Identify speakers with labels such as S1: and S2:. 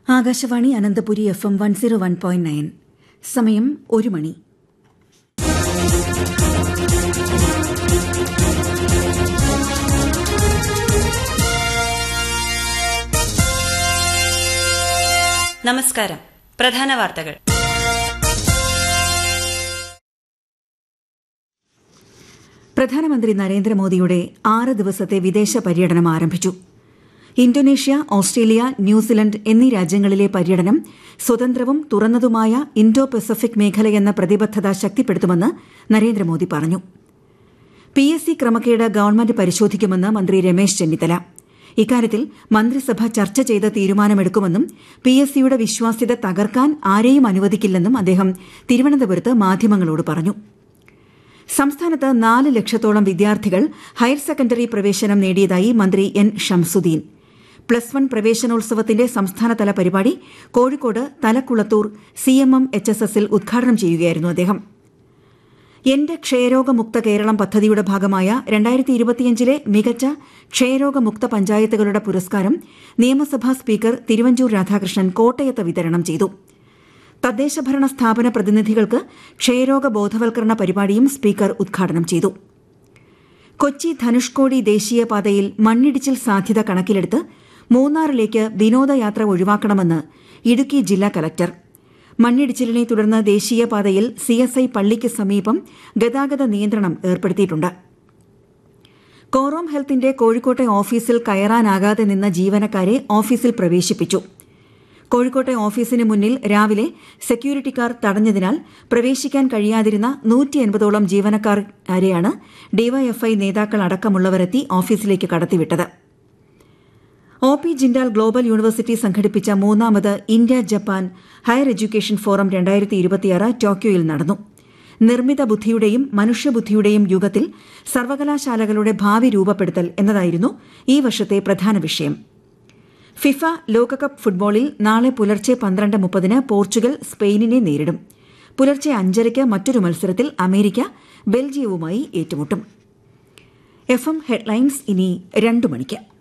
S1: Akashvani Ananthapuri F M one zero one point nine സമയം ഒരു മണി
S2: നമസ്കാരം പ്രധാന വാർത്തകൾ
S1: പ്രധാനമന്ത്രി നരേന്ദ്രമോദിയുടെ ആറ് ദിവസത്തെ വിദേശ പര്യടനം ആരംഭിച്ചു ഇന്തോനേഷ്യ ഓസ്ട്രേലിയ ന്യൂസിലൻഡ് എന്നീ രാജ്യങ്ങളിലെ പര്യടനം സ്വതന്ത്രവും തുറന്നതുമായ ഇന്തോ പസഫിക് മേഖലയെന്ന പ്രതിബദ്ധത ശക്തിപ്പെടുത്തുമെന്ന് നരേന്ദ്രമോദി പറഞ്ഞു പി എസ് സി ക്രമക്കേട് ഗവൺമെന്റ് പരിശോധിക്കുമെന്ന് മന്ത്രി രമേശ് ചെന്നിത്തല ഇക്കാര്യത്തിൽ മന്ത്രിസഭ ചർച്ച ചെയ്ത് തീരുമാനമെടുക്കുമെന്നും പി എസ് സിയുടെ വിശ്വാസ്യത തകർക്കാൻ ആരെയും അനുവദിക്കില്ലെന്നും അദ്ദേഹം തിരുവനന്തപുരത്ത് മാധ്യമങ്ങളോട് പറഞ്ഞു സംസ്ഥാനത്ത് നാല് ലക്ഷത്തോളം വിദ്യാർത്ഥികൾ ഹയർ സെക്കൻഡറി പ്രവേശനം നേടിയതായി മന്ത്രി എൻ ഷംസുദ്ദീൻ പ്ലസ് വൺ പ്രവേശനോത്സവത്തിന്റെ സംസ്ഥാനതല പരിപാടി Kozhikode Thalakkulathur C M M H S എസിൽ ഉദ്ഘാടനം ചെയ്യുകയായിരുന്നു അദ്ദേഹം എന്റെ ക്ഷയരോഗമുക്ത കേരളം പദ്ധതിയുടെ ഭാഗമായ രണ്ടായിരത്തി ഇരുപത്തിയഞ്ചിലെ മികച്ച ക്ഷയരോഗമുക്ത പഞ്ചായത്തുകളുടെ പുരസ്കാരം നിയമസഭാ സ്പീക്കർ തിരുവഞ്ചൂർ രാധാകൃഷ്ണൻ കോട്ടയത്ത് വിതരണം ചെയ്തു തദ്ദേശഭരണ സ്ഥാപന പ്രതിനിധികൾക്ക് ക്ഷയരോഗ ബോധവൽക്കരണ പരിപാടിയും സ്പീക്കർ ഉദ്ഘാടനം ചെയ്തു കൊച്ചി ധനുഷ്കോടി ദേശീയപാതയിൽ മണ്ണിടിച്ചിൽ സാധ്യത കണക്കിലെടുത്ത് മൂന്നാറിലേക്ക് വിനോദയാത്ര ഒഴിവാക്കണമെന്ന് ഇടുക്കി ജില്ലാ കലക്ടർ മണ്ണിടിച്ചിലിനെ തുടർന്ന് ദേശീയപാതയിൽ സിഎസ്ഐ പള്ളിക്ക് സമീപം ഗതാഗത നിയന്ത്രണം ഏർപ്പെടുത്തിയിട്ടുണ്ട് കോറോം ഹെൽത്തിന്റെ കോഴിക്കോട്ടെ ഓഫീസിൽ കയറാനാകാതെ നിന്ന ജീവനക്കാരെ ഓഫീസിൽ പ്രവേശിപ്പിച്ചു കോഴിക്കോട്ടെ ഓഫീസിന് മുന്നിൽ രാവിലെ സെക്യൂരിറ്റിക്കാർ തടഞ്ഞതിനാൽ പ്രവേശിക്കാൻ കഴിയാതിരുന്ന നൂറ്റി എൺപതോളം ജീവനക്കാരെയാണ് ഡിവൈഎഫ്ഐ നേതാക്കൾ അടക്കമുള്ളവരെത്തി ഓഫീസിലേക്ക് കടത്തിവിട്ടത് O P Jindal global university സംഘടിപ്പിച്ച മൂന്നാമത് India Japan higher education forum രണ്ടായിരത്തി ഇരുപത്തിയാറ് ടോക്കിയോയിൽ നടന്നു നിർമ്മിത ബുദ്ധിയുടെയും മനുഷ്യബുദ്ധിയുടെയും യുഗത്തിൽ സർവകലാശാലകളുടെ ഭാവി രൂപപ്പെടുത്തൽ എന്നതായിരുന്നു ഈ വർഷത്തെ പ്രധാന വിഷയം ഫിഫ ലോകകപ്പ് ഫുട്ബോളിൽ നാളെ പുലർച്ചെ പന്ത്രണ്ട് മുപ്പതിന് പോർച്ചുഗൽ സ്പെയിനിനെ നേരിടും പുലർച്ചെ അഞ്ചരയ്ക്ക് മറ്റൊരു മത്സരത്തിൽ അമേരിക്ക ബെൽജിയവുമായി ഏറ്റുമുട്ടും എഫ് എം ഹെഡ്ലൈൻസ് ഇനി രണ്ടു മണിക്ക്